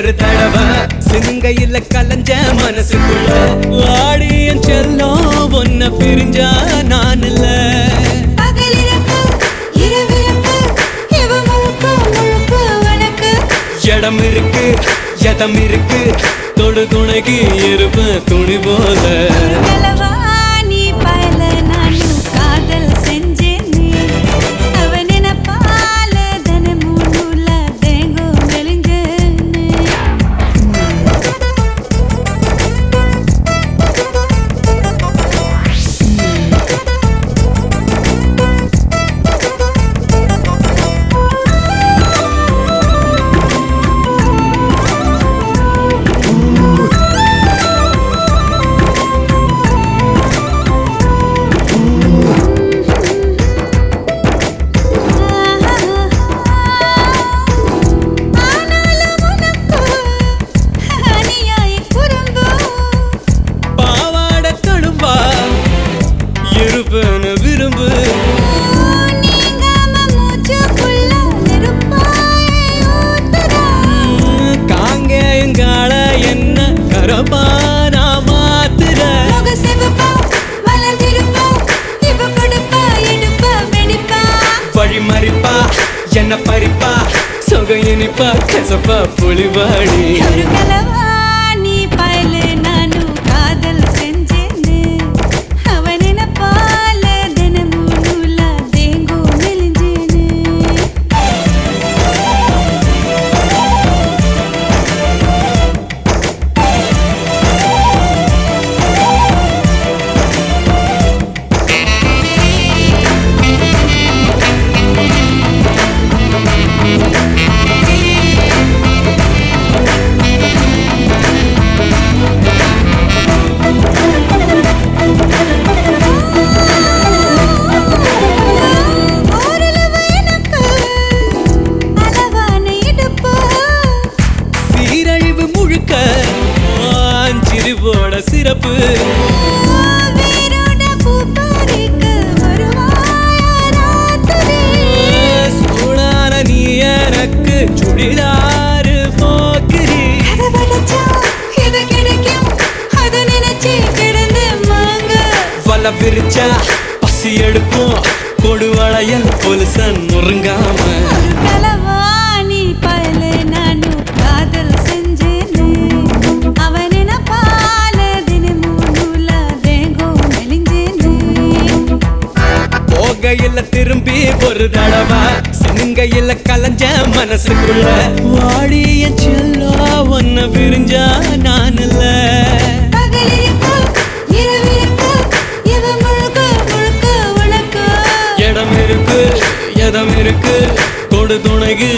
ஒரு தடவை சினுங்கையில கலஞ்ச மனசுக்குள்ள வாடியன் செல்லம் ஒன்ன பிரிஞ்சா நான் இல்ல பகலிரப்பு இரவிரப்பு இவ முழுக்க முழுக்க உனக்கு இடம் இருக்கு எதம் இருக்கு தொடு துணைக்கு இருப்ப துணி போல கலவா நீ பயல நானும் காதல் செஞ்சேனே அவன் நினைப்பால தினமும் நூல தேங்கும் மெலிஞ்சேனே ஆனாலும் உனக்கு அநியாய குறும்பு பாவாட தடும்பா இருப்பன விரும்பு நீங்காம மூச்சுக்குள்ள நெருப்பாய் ஊத்துதா காங்கேயங்கால என்ன கரபானா மாத்துற முக சிவப்பா மலர்ந்திருப்பா இவ கொடுப்பா எடுப்பா வெடிப்பா வழி மறிப்பா என்ன பறிப்பா சொக இனிப்பா கசப்பா புலிவாடி ஒரு கலவா நீ பயல நானும் காதல் செஞ்சேன்னு அவன் நினைப்பால தினமும் நூலா தேங்கும் மெலிஞ்சேன்னு ஓரளவு எனக்கு அளவான இடுப்பு சீரழிவு முழுக்க சிறுவோட சிறப்பு வேரோட பூ பறிக்க வருவாயா ராத்திரி சூடான நீ எனக்கு சுடிதாரு போக்குறி எதை படைச்சா எது கிடைக்கும் அதை நினைச்சு கிடந்து மாங்க வல விரிச்சா பசி எடுப்போம் கொடுவளையல் பொலிசன் முருங்காம ஒரு கலவா நீ பயல நானும் காதல் செஞ்சேனே அவன் நினைப்பால தினமும் நூலா தேங்கும் மெலிஞ்சேனே போகையில திரும்பி ஒரு தடவை சினுங்கையில கலஞ்ச மனசுக்குள்ள வாடிய செல்லா ஒன்ன விரிஞ்சா நான் இல்ல பகலிருப்பு இரவிருப்பு இவ முழுக்க முழுக்க உனக்கு இடம் இருக்கு எதம் இருக்கு கொடு துணைக்கு